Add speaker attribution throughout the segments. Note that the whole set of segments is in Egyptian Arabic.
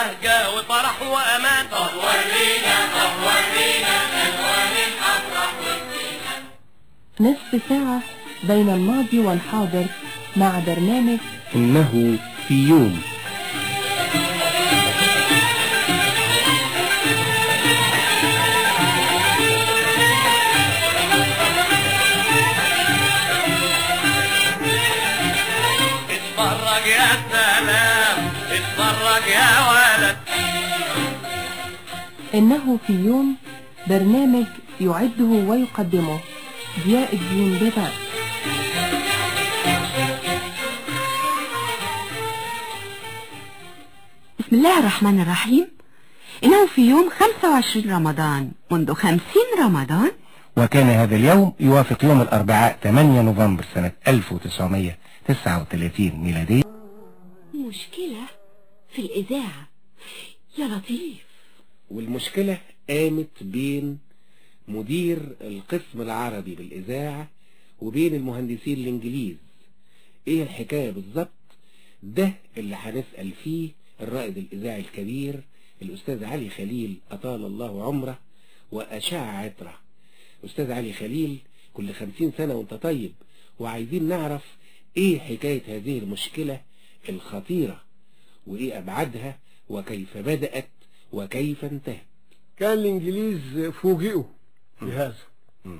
Speaker 1: بهجة وفرح وأمان طب ورينا طب ورينا ألوان الأفراح والزينة
Speaker 2: نصف ساعة بين الماضي والحاضر مع برنامج
Speaker 3: إنه في يوم
Speaker 1: اتفرج يا سلام اتفرج يا ولد
Speaker 2: إنه في يوم برنامج يعده ويقدمه ضياء الدين بيبان
Speaker 4: بسم الله الرحمن الرحيم إنه في يوم 25 رمضان منذ 50 رمضان
Speaker 3: وكان هذا اليوم يوافق يوم الأربعاء 8 نوفمبر سنة 1939 ميلادية
Speaker 4: مشكلة في الإذاعة يا لطيف
Speaker 3: والمشكلة قامت بين مدير القسم العربي بالإذاعة وبين المهندسين الإنجليز إيه الحكاية بالظبط ده اللي هنسأل فيه الرائد الإذاعي الكبير الأستاذ علي خليل أطال الله عمره وأشاع عطره أستاذ علي خليل كل خمسين سنة وانت طيب وعايزين نعرف إيه حكاية هذه المشكلة الخطيرة وإيه أبعادها وكيف بدأت وكيف انتهت
Speaker 5: كان الانجليز فوجئوا بهذا
Speaker 3: مم.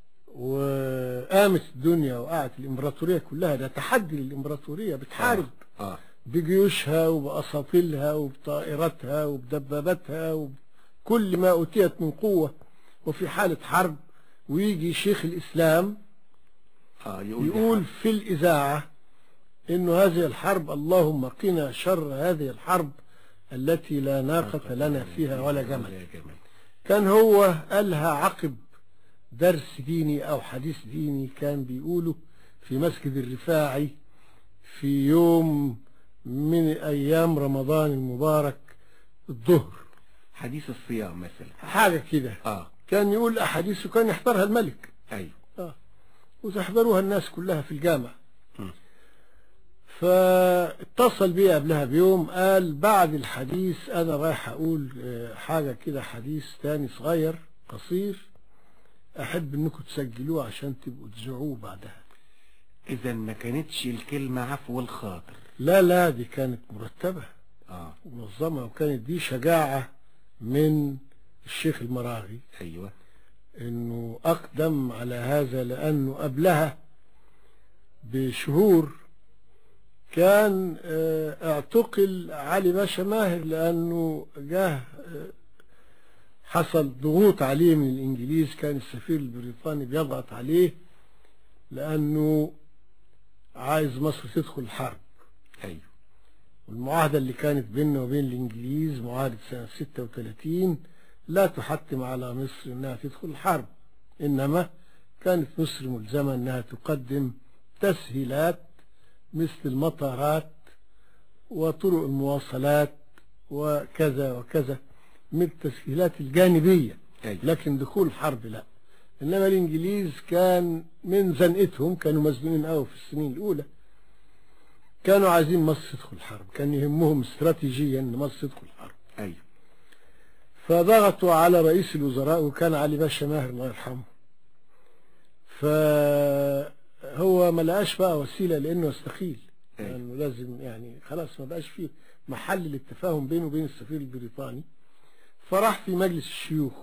Speaker 5: وقامت الدنيا وقعت الامبراطوريه كلها ده تحدي للامبراطوريه بتحارب
Speaker 3: آه
Speaker 5: بجيوشها وباساطيلها وبطائراتها وبدباباتها وكل ما اوتيت من قوه وفي حاله حرب ويجي شيخ الاسلام
Speaker 3: آه يقول,
Speaker 5: يقول في الاذاعه انه هذه الحرب اللهم قنا شر هذه الحرب التي لا ناقه لنا فيها ولا جمل كان هو قالها عقب درس ديني او حديث ديني كان بيقوله في مسجد الرفاعي في يوم من ايام رمضان المبارك الظهر
Speaker 3: حديث الصيام مثلا
Speaker 5: حاجه كده
Speaker 3: آه
Speaker 5: كان يقول احاديث وكان يحضرها الملك
Speaker 3: أيوه
Speaker 5: آه. وتحضروها الناس كلها في الجامع
Speaker 3: م.
Speaker 5: فاتصل بي قبلها بيوم قال بعد الحديث انا رايح اقول آه، حاجة كده حديث تاني صغير قصير احب انكم تسجلوه عشان تبقوا تذيعوه بعدها
Speaker 3: إذا ما كانتش الكلمة عفو الخاطر
Speaker 5: لا لا دي كانت مرتبة
Speaker 3: آه
Speaker 5: منظمة وكانت دي شجاعة من الشيخ المراغي
Speaker 3: أيوه
Speaker 5: انه اقدم على هذا لانه قبلها بشهور كان آه، اعتقل علي باشا ماهر لانه جاه آه، حصل ضغوط عليه من الانجليز كان السفير البريطاني بيضغط عليه لانه عايز مصر تدخل الحرب
Speaker 3: أيوه
Speaker 5: والمعاهدة اللي كانت بيننا وبين الإنجليز معاهدة سنة 36 لا تحتم على مصر أنها تدخل الحرب إنما كانت مصر ملزمة أنها تقدم تسهيلات مثل المطارات وطرق المواصلات وكذا وكذا من التسهيلات الجانبية
Speaker 3: أيوه
Speaker 5: لكن دخول الحرب لا إنما الإنجليز كان من زنقتهم كانوا مزنوقين قوي في السنين الأولى كانوا عايزين مصر تدخل الحرب كان يهمهم استراتيجيا ان مصر تدخل الحرب
Speaker 3: أيوه
Speaker 5: فضغطوا على رئيس الوزراء وكان علي باشا ماهر الله يرحمه فهو ما لقاش بقى وسيله لانه يستخيل
Speaker 3: أيوه.
Speaker 5: لانه لازم يعني خلاص ما بقاش فيه محل للتفاهم بينه وبين السفير البريطاني فراح في مجلس الشيوخ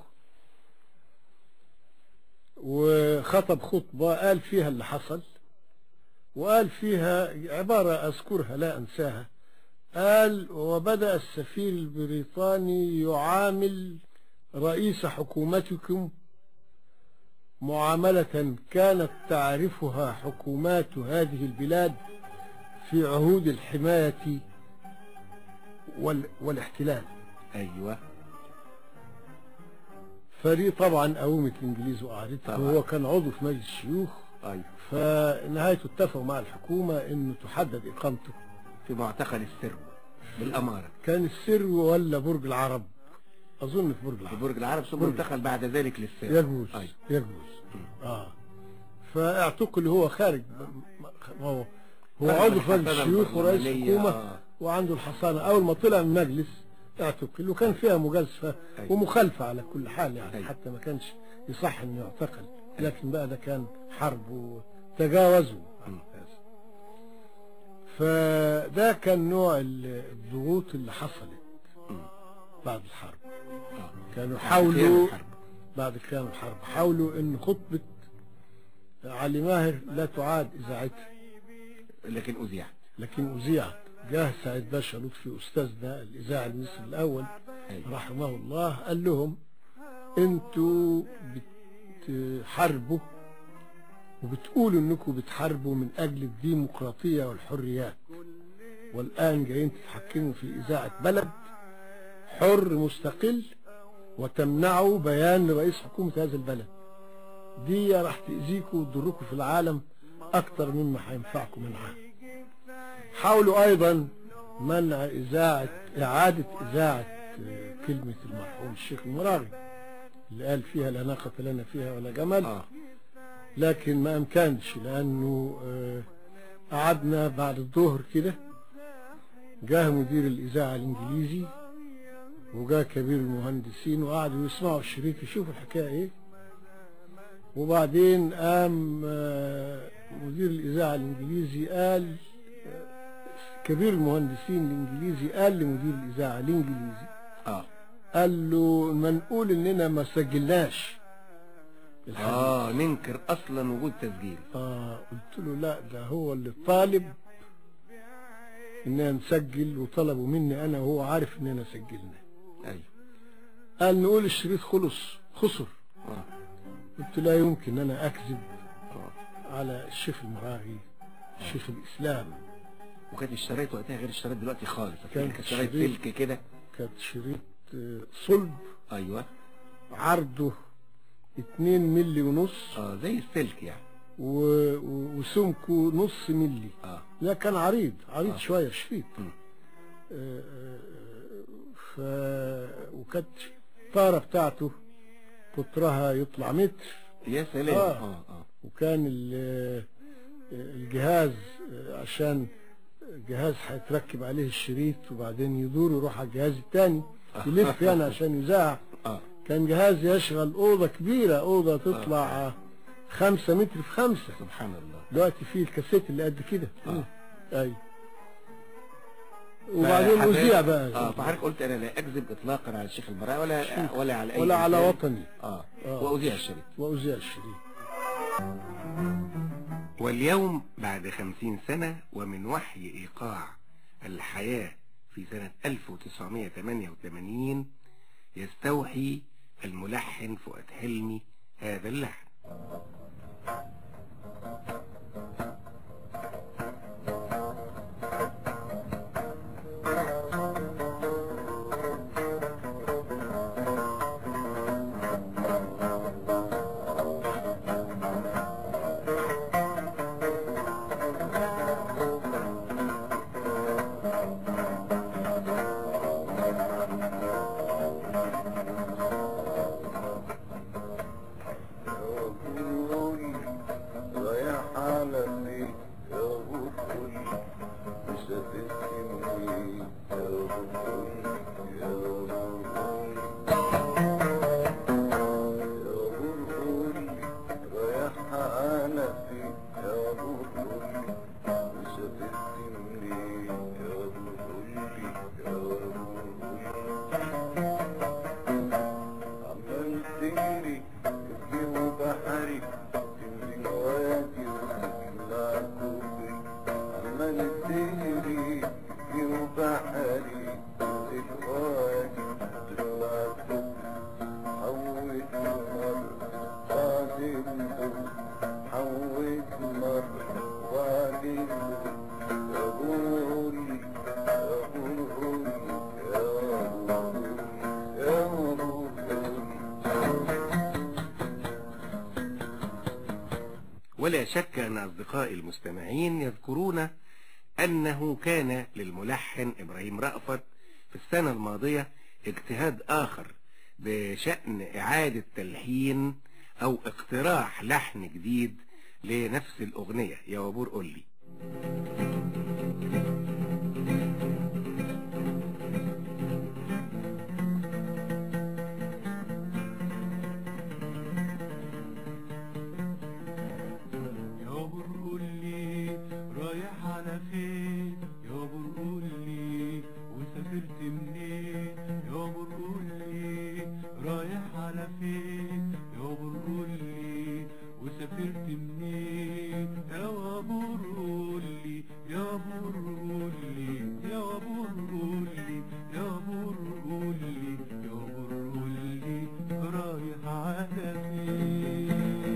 Speaker 5: وخطب خطبه قال فيها اللي حصل وقال فيها عبارة أذكرها لا أنساها قال وبدأ السفير البريطاني يعامل رئيس حكومتكم معاملة كانت تعرفها حكومات هذه البلاد في عهود الحماية وال والاحتلال
Speaker 3: أيوه
Speaker 5: فدي طبعا قومت الإنجليز وقعدتها
Speaker 3: طبعا.
Speaker 5: وهو كان عضو في مجلس الشيوخ
Speaker 3: أيوه
Speaker 5: فنهايته اتفقوا مع الحكومة انه تحدد اقامته
Speaker 3: في معتقل السر بالأمارة
Speaker 5: كان السر ولا برج العرب اظن في برج
Speaker 3: في
Speaker 5: العرب
Speaker 3: برج العرب ثم
Speaker 5: برج.
Speaker 3: انتقل بعد ذلك للسر
Speaker 5: يجوز
Speaker 3: أيوه
Speaker 5: يجوز اه فاعتقل هو خارج ما هو هو
Speaker 3: خارج
Speaker 5: عضو في مجلس
Speaker 3: الحسنة
Speaker 5: الشيوخ ورئيس
Speaker 3: البرلمانية،
Speaker 5: حكومة
Speaker 3: آه.
Speaker 5: وعنده الحصانة اول ما طلع من المجلس اعتقل وكان فيها مجازفة
Speaker 3: أيوة.
Speaker 5: ومخالفة على كل حال يعني
Speaker 3: أيوة.
Speaker 5: حتى ما كانش يصح انه يعتقل لكن بقى ده كان حرب وتجاوزوا عن هذا فده كان نوع ال- الضغوط اللي حصلت بعد الحرب
Speaker 3: آه.
Speaker 5: كانوا
Speaker 3: قيام
Speaker 5: حاولوا
Speaker 3: الحرب.
Speaker 5: بعد قيام الحرب حاولوا ان خطبة علي ماهر لا تعاد اذاعتها
Speaker 3: لكن أذيع
Speaker 5: لكن أذيعت جاه سعيد باشا لطفي أستاذنا الإذاعي المصري الأول
Speaker 3: أيوة.
Speaker 5: رحمه الله قال لهم أنتوا بتحاربوا وبتقولوا أنكم بتحاربوا من أجل الديمقراطية والحريات والآن جايين تتحكموا في إذاعة بلد حر مستقل وتمنعوا بيان لرئيس حكومة هذا البلد دي راح تأذيكم وتضركم في العالم أكتر مما هينفعكم منها حاولوا أيضا منع إذاعة إعادة إذاعة آه، كلمة المرحوم الشيخ المراغي اللي قال فيها لا ناقة لنا فيها ولا جمل
Speaker 3: آه.
Speaker 5: لكن ما أمكنش لأنه آه، قعدنا بعد الظهر كده جاه مدير الإذاعة الإنجليزي وجاء كبير المهندسين وقعدوا يسمعوا الشريط يشوفوا الحكاية إيه وبعدين قام آه، مدير الإذاعة الإنجليزي قال آه، كبير المهندسين الإنجليزي قال لمدير الإذاعة الإنجليزي
Speaker 3: آه.
Speaker 5: قال له ما نقول إننا ما سجلناش الحديث
Speaker 3: آه ننكر أصلا وجود تسجيل
Speaker 5: آه قلت له لا ده هو اللي طالب إننا نسجل وطلبوا مني أنا وهو عارف إننا سجلنا
Speaker 3: أيوة
Speaker 5: قال نقول الشريط خلص خسر
Speaker 3: آه.
Speaker 5: قلت لا يمكن أن أنا أكذب
Speaker 3: آه.
Speaker 5: على الشيخ المراغي شيخ الإسلام
Speaker 3: وكانت الشرايط وقتها غير الشرايط دلوقتي خالص
Speaker 5: كان
Speaker 3: كانت شرايط
Speaker 5: شريط.
Speaker 3: سلك كده
Speaker 5: كانت شريط آه، صلب
Speaker 3: أيوة
Speaker 5: عرضه 2 ملي ونص
Speaker 3: آه زي السلك يعني
Speaker 5: و- و- وسمكه نص ملي
Speaker 3: آه
Speaker 5: لا كان عريض عريض
Speaker 3: آه.
Speaker 5: شوية شريط
Speaker 3: مم.
Speaker 5: آه، آه، ف وكانت الطارة بتاعته قطرها يطلع متر
Speaker 3: يا سلام
Speaker 5: آه.
Speaker 3: آه آه
Speaker 5: وكان ال- الجهاز عشان جهاز هيتركب عليه الشريط وبعدين يدور ويروح على الجهاز الثاني يلف يعني عشان يذاع
Speaker 3: آه
Speaker 5: كان جهاز يشغل أوضة كبيرة أوضة تطلع خمسة متر في خمسة
Speaker 3: سبحان الله
Speaker 5: دلوقتي فيه الكاسيت اللي قد كده
Speaker 3: آه.
Speaker 5: أي وبعدين
Speaker 3: فحضرتك-
Speaker 5: أذيع بقى
Speaker 3: اه فحضرتك قلت انا لا اكذب اطلاقا على الشيخ البراء ولا ولا على اي
Speaker 5: ولا على
Speaker 3: إنسان.
Speaker 5: وطني
Speaker 3: اه,
Speaker 5: آه.
Speaker 3: واذيع الشريط
Speaker 5: وأذيع الشريط
Speaker 3: واليوم بعد خمسين سنة ومن وحي إيقاع الحياة في سنة 1988 يستوحي الملحن فؤاد حلمي هذا اللحن
Speaker 6: رايح على البيت يا بطل مش هتسكني يا بطل يا بطل يا بطل رايح على البيت يا بطل مش هتسكني يا بطل يا بطل عمال تجري في بحري تنزل وادي وتطلع كوبري عمال تجري في بحري تنزل وادي وتطلع كوبري حوت مرة بعد النوم حوت مرة بعد النوم يا غوري يا غوري يا غوري يا غوري
Speaker 3: ولا شك أن أصدقائي المستمعين يذكرون أنه كان للملحن إبراهيم رأفت في السنة الماضية اجتهاد آخر بشأن إعادة تلحين أو اقتراح لحن جديد لنفس الأغنية يا وبور قولي
Speaker 7: على فين يا برولي وسافرت منين يا برولي يا برولي يا برولي يا برولي يا برولي رايح على فين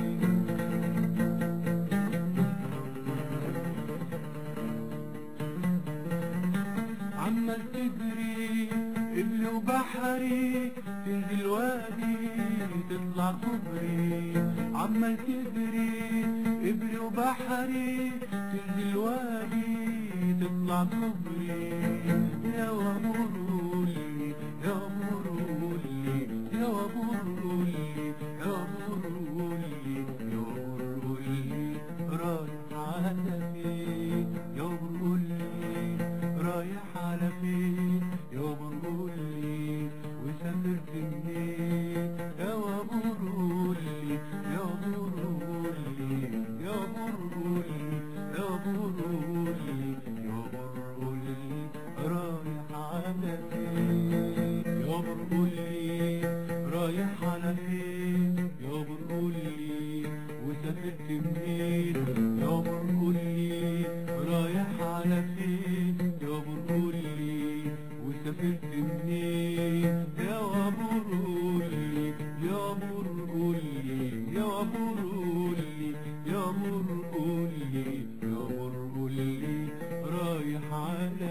Speaker 7: عمال تجري اللي وبحري تنزل وادي تطلع كوبري عمال تجري ابري وبحري تنزل وادي تطلع كوبري يا وابورولي يا وابورولي يا وابورولي يا وابورولي يا وابورولي رايح على فين يا وابورولي رايح على فين يا برولي وسافرت منين يا برولي يا برولي يا برولي يا برولي يا برولي رايح على فين يا برولي رايح على فين يا برولي وسافرت منين يا برولي رايح على فين يا برولي وسافرت منين يا برولي يا برولي يا برولي يا برولي يا برولي رايح على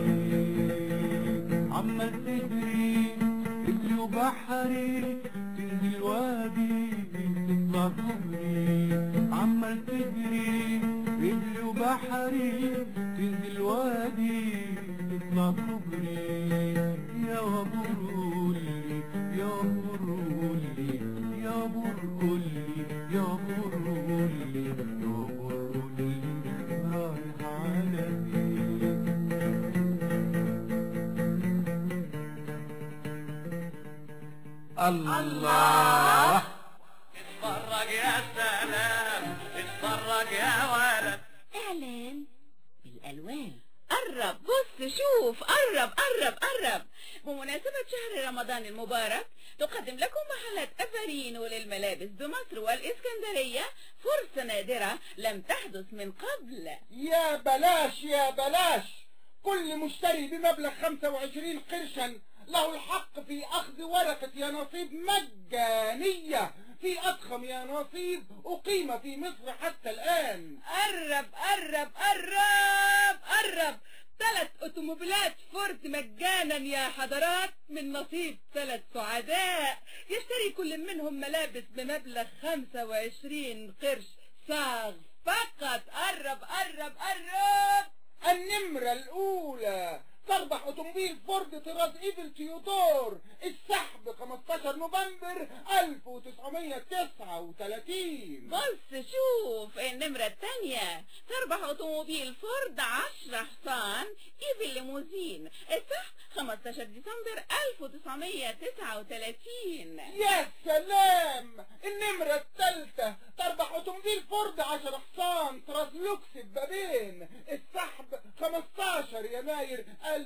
Speaker 7: فين عمال تجري رجلي وبحري تنزل وادي تطلع كوبري عمال تجري رجلي وبحري تنزل وادي تطلع كوبري يا برولي يا برولي يا برولي يا برولي يا برولي رايح على فين
Speaker 3: الله
Speaker 1: اتفرج يا سلام اتفرج يا ولد
Speaker 8: إعلان بالألوان قرب بص شوف قرب قرب قرب بمناسبة شهر رمضان المبارك تقدم لكم محلات أفارينو للملابس بمصر والإسكندرية فرصة نادرة لم تحدث من قبل
Speaker 9: يا بلاش يا بلاش كل مشتري بمبلغ 25 قرشا له الحق في أخذ ورقة يا نصيب مجانية في أضخم يا نصيب أقيم في مصر حتى الآن
Speaker 8: قرب قرب قرب قرب ثلاث اوتوموبيلات فورد مجانا يا حضرات من نصيب ثلاث سعداء يشتري كل منهم ملابس بمبلغ 25 قرش صاغ فقط قرب قرب قرب
Speaker 9: النمرة الأولى تربح أوتوموبيل فورد طراز إيفل تيودور السحب 15 نوفمبر 1939
Speaker 8: بص شوف النمرة الثانية تربح اوتوموبيل فورد 10 حصان ايفي ليموزين السحب 15 ديسمبر 1939
Speaker 9: يا سلام النمرة الثالثة تربح أوتوموبيل فورد 10 حصان طراز لوكس ببابين السحب 15 يناير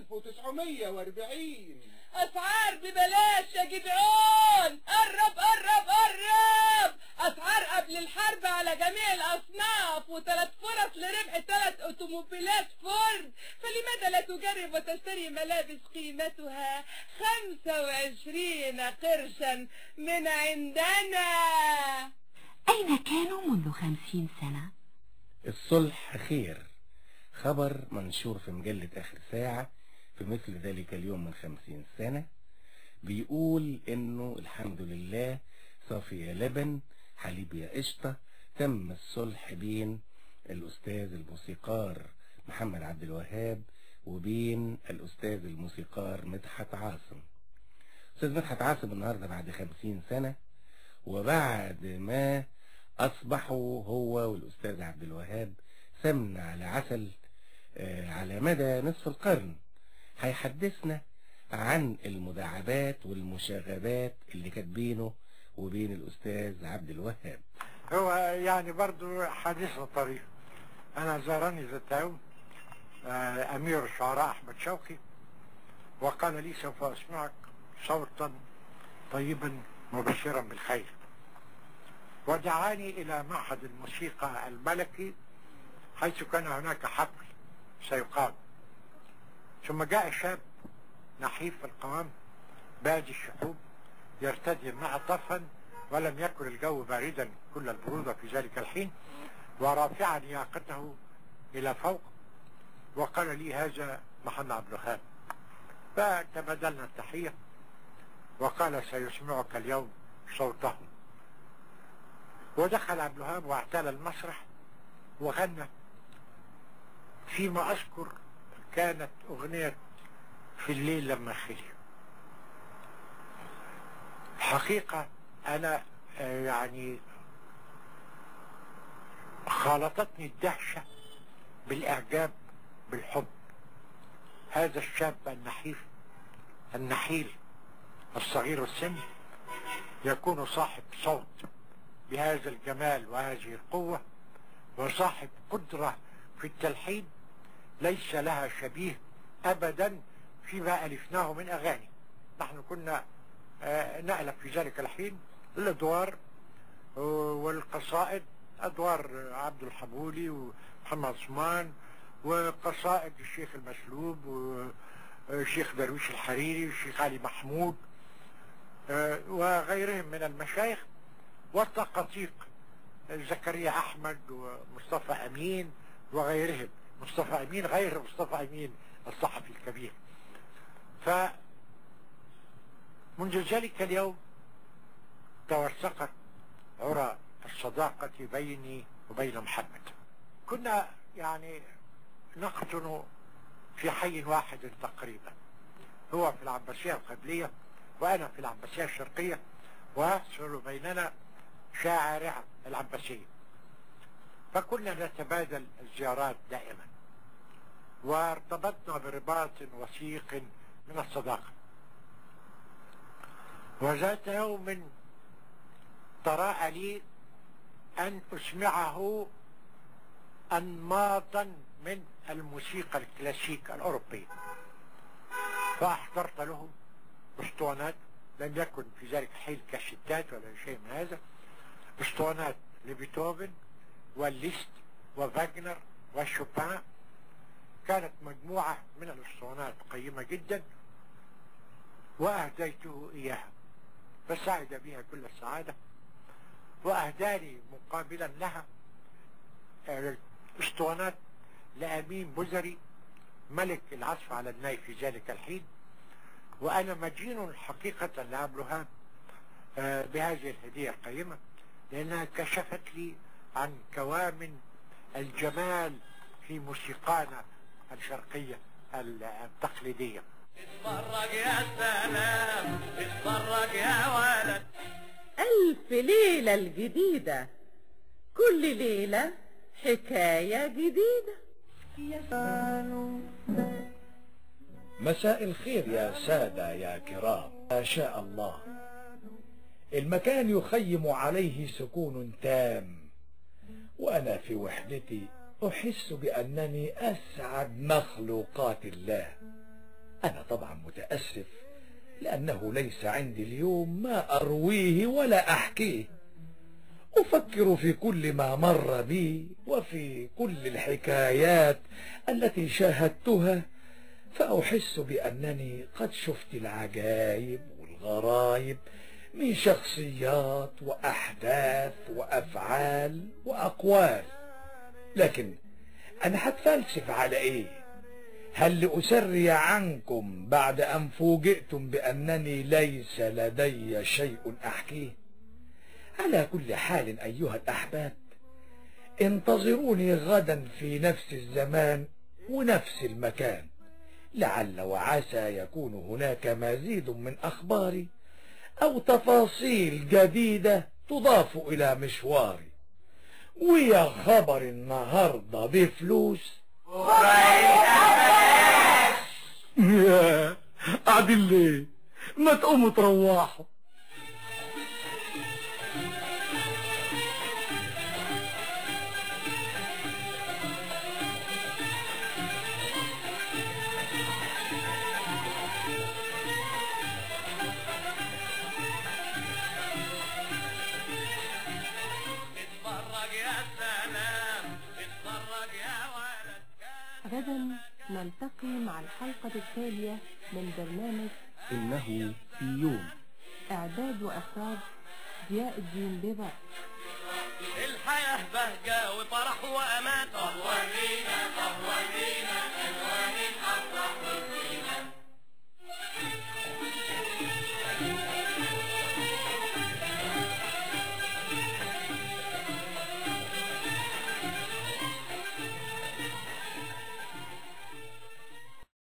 Speaker 9: 1940
Speaker 8: اسعار ببلاش يا جدعان قرب قرب قرب اسعار قبل الحرب على جميع الاصناف وثلاث فرص لربح ثلاث اوتوموبيلات فورد فلماذا لا تجرب وتشتري ملابس قيمتها 25 قرشا من عندنا
Speaker 4: أين كانوا منذ خمسين سنة؟
Speaker 3: الصلح خير خبر منشور في مجلة آخر ساعة في مثل ذلك اليوم من خمسين سنة بيقول إنه الحمد لله صافية لبن حليب يا قشطة تم الصلح بين الأستاذ الموسيقار محمد عبد الوهاب وبين الأستاذ الموسيقار مدحت عاصم أستاذ مدحت عاصم النهاردة بعد خمسين سنة وبعد ما أصبحوا هو والأستاذ عبد الوهاب سمن على عسل آه، على مدى نصف القرن هيحدثنا عن المداعبات والمشاغبات اللي كانت بينه وبين الأستاذ عبد الوهاب
Speaker 10: هو يعني برضو حديث طريق انا زارني ذات يوم آه، امير الشعراء احمد شوقي وقال لي سوف اسمعك صوتا طيبا مبشرا بالخير ودعاني إلى معهد الموسيقى الملكي حيث كان هناك حفل سيقام ثم جاء شاب نحيف القوام بادي الشحوب يرتدي معطفا ولم يكن الجو باردا كل البرودة في ذلك الحين ورافعا ياقته إلى فوق وقال لي هذا محمد عبد الوهاب فتبادلنا التحية وقال سيسمعك اليوم صوته ودخل عبد الوهاب واعتلى المسرح وغنى فيما أذكر كانت أغنية في الليل لما خلي حقيقة أنا آه، يعني خالطتني الدهشة بالإعجاب بالحب هذا الشاب النحيف النحيل الصغير السن يكون صاحب صوت بهذا الجمال وهذه القوة وصاحب قدرة في التلحين ليس لها شبيه أبدا فيما ألفناه من أغاني نحن كنا آه، نألف في ذلك الحين الأدوار آه، والقصائد أدوار عبد الحبولي ومحمد عثمان وقصائد الشيخ المسلوب والشيخ درويش الحريري والشيخ علي محمود آه، وغيرهم من المشايخ والتقاطيق زكريا أحمد ومصطفى أمين وغيرهم مصطفى أمين غير مصطفى أمين الصحفي الكبير ف منذ ذلك اليوم توثقت عرى الصداقة بيني وبين محمد كنا يعني نقطن في حي واحد تقريبا هو في العباسية القبلية وأنا في العباسية الشرقية ويحصل بيننا شارع العباسية فكنا نتبادل الزيارات دائما وارتبطنا برباط وثيق من الصداقة وذات يوم طرأ لي أن أسمعه أنماطا من الموسيقى الكلاسيك الأوروبية فأحضرت له اسطوانات لم يكن في ذلك الحين كاسيتات ولا شيء من هذا اسطوانات لبيتهوفن والليست وفاجنر وشوبان كانت مجموعة من الاسطوانات قيمة جدا وأهديته إياها فسعد بها كل السعادة وأهداني مقابلا لها اسطوانات لأمين بزري ملك العزف على الناي في ذلك الحين وأنا مدين حقيقة لعبد الوهاب آه، بهذه الهدية القيمة لأنها كشفت لي عن كوامن الجمال في موسيقانا الشرقية التقليدية
Speaker 1: اتفرج يا سلام اتفرج يا ولد
Speaker 11: ألف ليلة الجديدة كل ليلة حكاية جديدة
Speaker 12: مساء الخير يا سادة يا كرام ما شاء الله المكان يخيم عليه سكون تام وأنا في وحدتي أحس بأنني أسعد مخلوقات الله أنا طبعا متأسف لأنه ليس عندي اليوم ما أرويه ولا أحكيه أفكر في كل ما مر بي وفي كل الحكايات التي شاهدتها فأحس بأنني قد شفت العجائب والغرايب من شخصيات وأحداث وأفعال وأقوال لكن أنا هتفلسف على إيه هل لأسري عنكم بعد أن فوجئتم بأنني ليس لدي شيء أحكيه على كل حال أيها الأحباب انتظروني غدا في نفس الزمان ونفس المكان لعل وعسى يكون هناك مزيد من أخباري أو تفاصيل جديدة تضاف إلى مشواري ويا خبر النهاردة بفلوس
Speaker 7: يا قاعدين ليه ما تقوموا تروحوا
Speaker 2: نلتقي مع الحلقة التالية من برنامج
Speaker 3: إنه في يوم
Speaker 2: إعداد وإخراج ضياء الدين بيبر
Speaker 1: الحياة بهجة وفرح وأمان طب ورينا طب ورينا